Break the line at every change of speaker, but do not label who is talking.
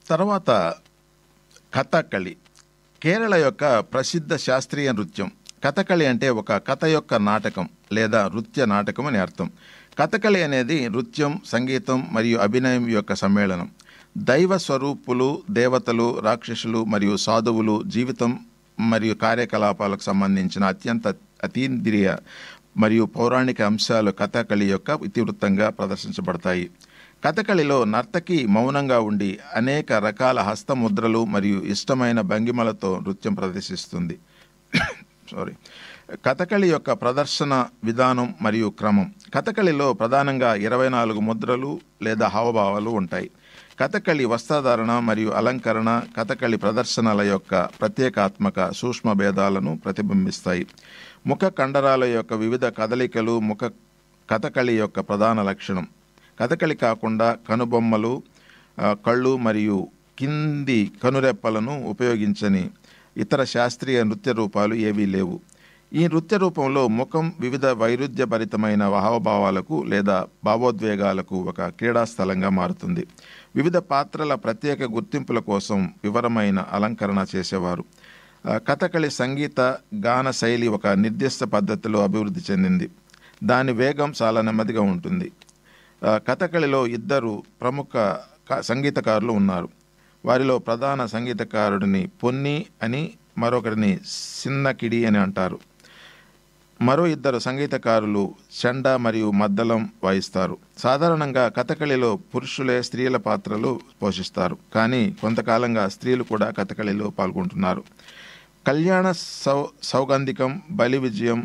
తర్వాత కథకళి కేరళ యొక్క ప్రసిద్ధ శాస్త్రీయ నృత్యం కథకళి అంటే ఒక కథ యొక్క నాటకం లేదా నృత్య నాటకం అని అర్థం కథకళి అనేది నృత్యం సంగీతం మరియు అభినయం యొక్క సమ్మేళనం దైవ స్వరూపులు దేవతలు రాక్షసులు మరియు సాధువులు జీవితం మరియు కార్యకలాపాలకు సంబంధించిన అత్యంత అతీంద్రియ మరియు పౌరాణిక అంశాలు కథకళి యొక్క ఇతివృత్తంగా ప్రదర్శించబడతాయి కథకళిలో నర్తకి మౌనంగా ఉండి అనేక రకాల హస్తముద్రలు మరియు ఇష్టమైన భంగిమలతో నృత్యం ప్రదర్శిస్తుంది సారీ కథకళి యొక్క ప్రదర్శన విధానం మరియు క్రమం కథకళిలో ప్రధానంగా ఇరవై నాలుగు ముద్రలు లేదా హావభావాలు ఉంటాయి కథకళి వస్త్రధారణ మరియు అలంకరణ కథకళి ప్రదర్శనల యొక్క ప్రత్యేకాత్మక సూక్ష్మ భేదాలను ప్రతిబింబిస్తాయి ముఖ కండరాల యొక్క వివిధ కదలికలు ముఖ కథకళి యొక్క ప్రధాన లక్షణం కథకళి కాకుండా కనుబొమ్మలు ఆ, కళ్ళు మరియు కింది కనురెప్పలను ఉపయోగించని ఇతర శాస్త్రీయ నృత్య రూపాలు ఏవీ లేవు ఈ నృత్య రూపంలో ముఖం వివిధ వైరుధ్యభరితమైన హావభావాలకు లేదా భావోద్వేగాలకు ఒక క్రీడా స్థలంగా మారుతుంది వివిధ పాత్రల ప్రత్యేక గుర్తింపుల కోసం వివరమైన అలంకరణ చేసేవారు ఆ, కథకళి సంగీత గాన శైలి ఒక నిర్దిష్ట పద్ధతిలో అభివృద్ధి చెందింది దాని వేగం చాలా నెమ్మదిగా ఉంటుంది ఆ, కథకళిలో ఇద్దరు ప్రముఖ క- సంగీతకారులు ఉన్నారు వారిలో ప్రధాన సంగీతకారుడిని పొన్ని అని మరొకరిని సిన్నకిడి అని అంటారు మరో ఇద్దరు సంగీతకారులు చెండ మరియు మద్దలం వాయిస్తారు సాధారణంగా కథకళిలో పురుషులే స్త్రీల పాత్రలు పోషిస్తారు కానీ కొంతకాలంగా స్త్రీలు కూడా కథకళిలో పాల్గొంటున్నారు కళ్యాణ సౌ సౌగంధికం బలి విజయం